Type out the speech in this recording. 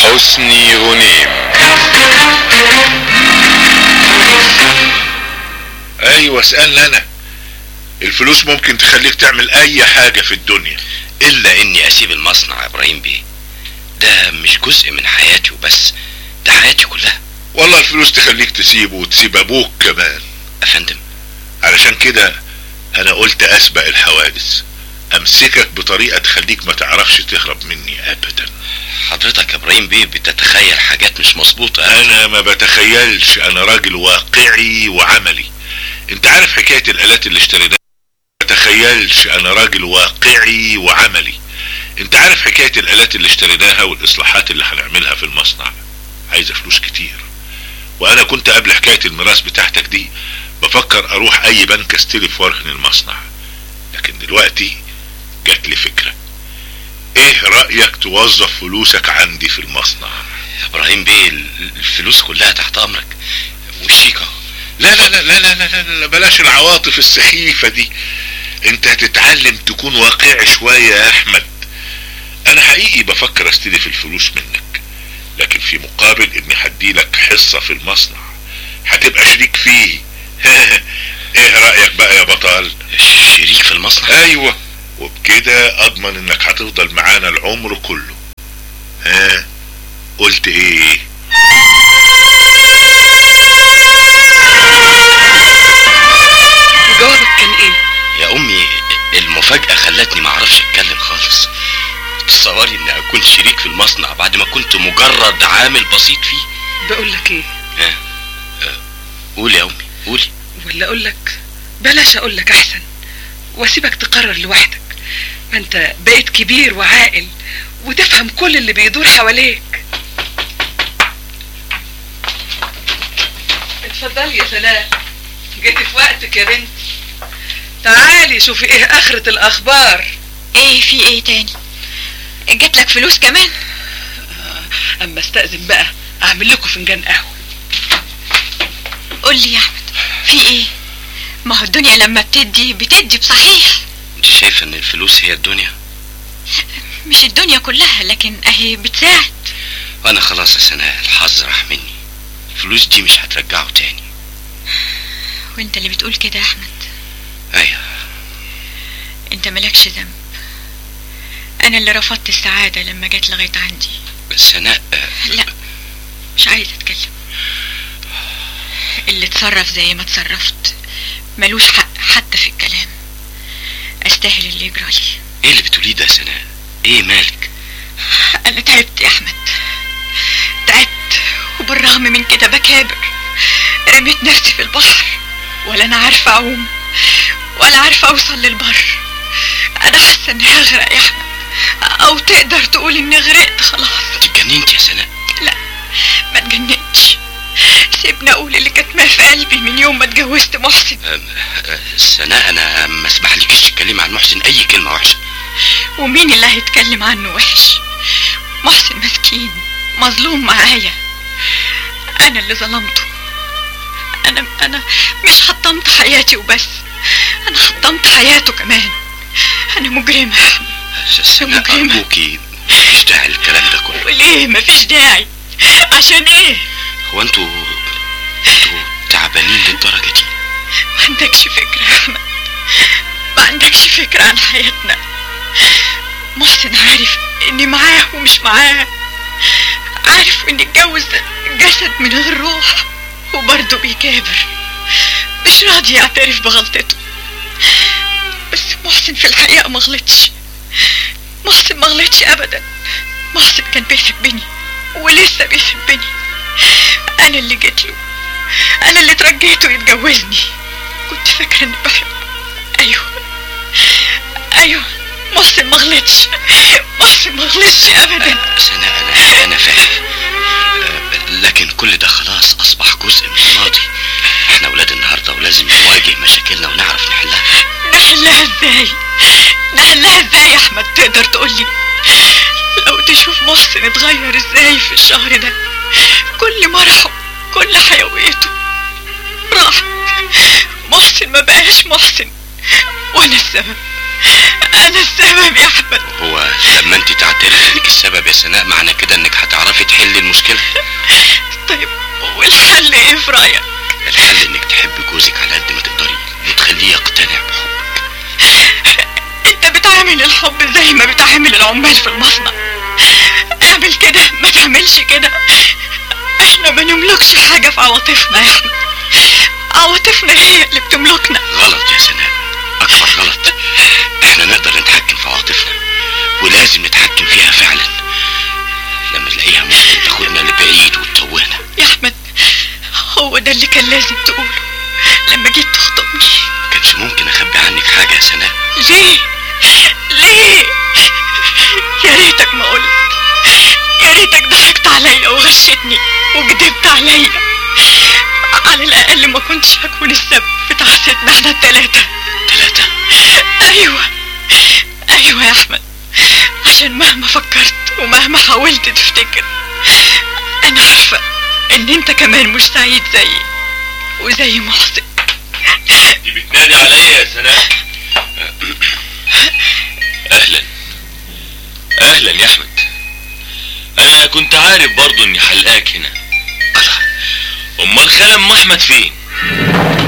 حسني غنيم ايوه اسألني انا الفلوس ممكن تخليك تعمل اي حاجة في الدنيا الا اني اسيب المصنع يا ابراهيم بيه ده مش جزء من حياتي وبس ده حياتي كلها والله الفلوس تخليك تسيبه وتسيب ابوك كمان افندم علشان كده انا قلت اسبق الحوادث امسكك بطريقة تخليك ما تعرفش تهرب مني ابدا حضرتك يا ابراهيم بيه بتتخيل حاجات مش مظبوطه انا ما بتخيلش انا راجل واقعي وعملي انت عارف حكاية الالات اللي اشتريناها ما بتخيلش انا راجل واقعي وعملي انت عارف حكاية الالات اللي اشتريناها والاصلاحات اللي هنعملها في المصنع عايزة فلوس كتير وانا كنت قبل حكاية الميراث بتاعتك دي بفكر اروح اي بنك استلف وارهن المصنع لكن دلوقتي جات لي فكرة ايه رأيك توظف فلوسك عندي في المصنع يا ابراهيم بيه ال- الفلوس كلها تحت امرك والشيك اهو لا لا لا لا لا لا, لا, لا بلاش العواطف السخيفة دي انت هتتعلم تكون واقعي شوية يا احمد انا حقيقي بفكر استلف الفلوس منك لكن في مقابل اني هديلك حصة في المصنع هتبقى شريك فيه ايه رأيك بقى يا بطل شريك في المصنع ايوه وبكده اضمن انك هتفضل معانا العمر كله ها قلت ايه جوابك كان ايه يا امي المفاجاه خلتني ما اعرفش اتكلم خالص تصوري اني اكون شريك في المصنع بعد ما كنت مجرد عامل بسيط فيه بقول لك ايه ها آه، قولي يا امي قولي ولا اقول لك بلاش اقول لك احسن واسيبك تقرر لوحدك ما انت بقيت كبير وعاقل وتفهم كل اللي بيدور حواليك اتفضلي يا سلام جيتي في وقتك يا بنتي تعالي شوفي ايه اخرة الاخبار ايه في ايه تاني جات لك فلوس كمان اما استأذن بقى اعمل لكم فنجان قهوة قول لي يا احمد في ايه ما هو الدنيا لما بتدي بتدي بصحيح انت شايفه ان الفلوس هي الدنيا مش الدنيا كلها لكن اهي بتساعد وانا خلاص يا سناء الحظ راح مني الفلوس دي مش هترجعه تاني وانت اللي بتقول كده يا احمد ايوه انت مالكش ذنب انا اللي رفضت السعادة لما جت لغاية عندي سناء آه، لا مش عايزة اتكلم اللي اتصرف زي ما اتصرفت ملوش حق حتى في الكلام استاهل اللي يجرالي ايه اللي بتقوليه ده يا سناء ايه مالك انا تعبت يا احمد تعبت وبالرغم من كده بكابر رميت نفسي في البحر ولا انا عارفه اعوم ولا عارفه اوصل للبر انا حاسه اني هغرق يا احمد او تقدر تقول اني غرقت خلاص انت اتجننت يا سناء لا ما اتجننتش سيبني اقول اللي كاتماه في قلبي من يوم ما اتجوزت محسن آه، آه، سناء انا ما اسمحلكيش تتكلمي عن محسن اي كلمه وحشه ومين اللي هيتكلم عنه وحش محسن مسكين مظلوم معايا انا اللي ظلمته انا انا مش حطمت حياتي وبس انا حطمت حياته كمان انا مجرمه يا أحمد. سناء مجرمة. ارجوكي مفيش داعي للكلام ده كله وليه مفيش داعي عشان ايه هو انتوا انتوا تعبانين للدرجه دي ما عندكش فكرة يا أحمد ما عندكش فكرة عن حياتنا محسن عارف إني معاه ومش معاه عارف إني اتجوز جسد من غير روح وبرضه بيكابر مش راضي يعترف بغلطته بس محسن في الحقيقة ما غلطش محسن ما غلطش أبدا محسن كان بيحبني ولسه بيحبني أنا اللي جيت له انا اللي ترجيته يتجوزني كنت فاكره اني بحبه ايوه ايوه محسن ما غلطش محسن ما غلطش ابدا سناء انا انا فاهم آه، لكن كل ده خلاص اصبح جزء من الماضي احنا ولاد النهارده ولازم نواجه مشاكلنا ونعرف نحلها نحلها ازاي نحلها ازاي يا احمد تقدر تقولي لو تشوف محسن اتغير ازاي في الشهر ده كل مرحه كل حيويته راحت محسن ما بقاش محسن وانا السبب انا السبب يا احمد هو لما انت تعترف انك السبب السبب يا سناء معنى كده انك هتعرفي تحلي المشكلة طيب والحل ايه في رايك الحل انك تحبي جوزك على قد ما تقدري وتخليه يقتنع بحبك انت بتعامل الحب زي ما بتعامل العمال في المصنع اعمل كده ما تعملش كده احنا ما نملكش حاجة في عواطفنا يا احمد عواطفنا هي اللي بتملكنا غلط يا سناء اكبر غلط احنا نقدر نتحكم في عواطفنا ولازم نتحكم فيها فعلا لما تلاقيها ممكن تاخدنا لبعيد وتتوهنا يا احمد هو ده اللي كان لازم تقوله لما جيت تخطبني ما كانش ممكن اخبي عنك حاجة يا سناء ليه ليه يا ريتك ما قلت يا ريتك ضحكت عليا وغشتني وكدبت عليا على الاقل ما كنتش هكون السبب في تعاستنا احنا التلاتة ثلاثة ايوه ايوه يا احمد عشان مهما فكرت ومهما حاولت تفتكر انا عارفة ان انت كمان مش سعيد زيي وزي محسن دي بتنادي عليا يا سناء اهلا اهلا يا احمد انا كنت عارف برضو اني حلقاك هنا امال خال ام احمد فين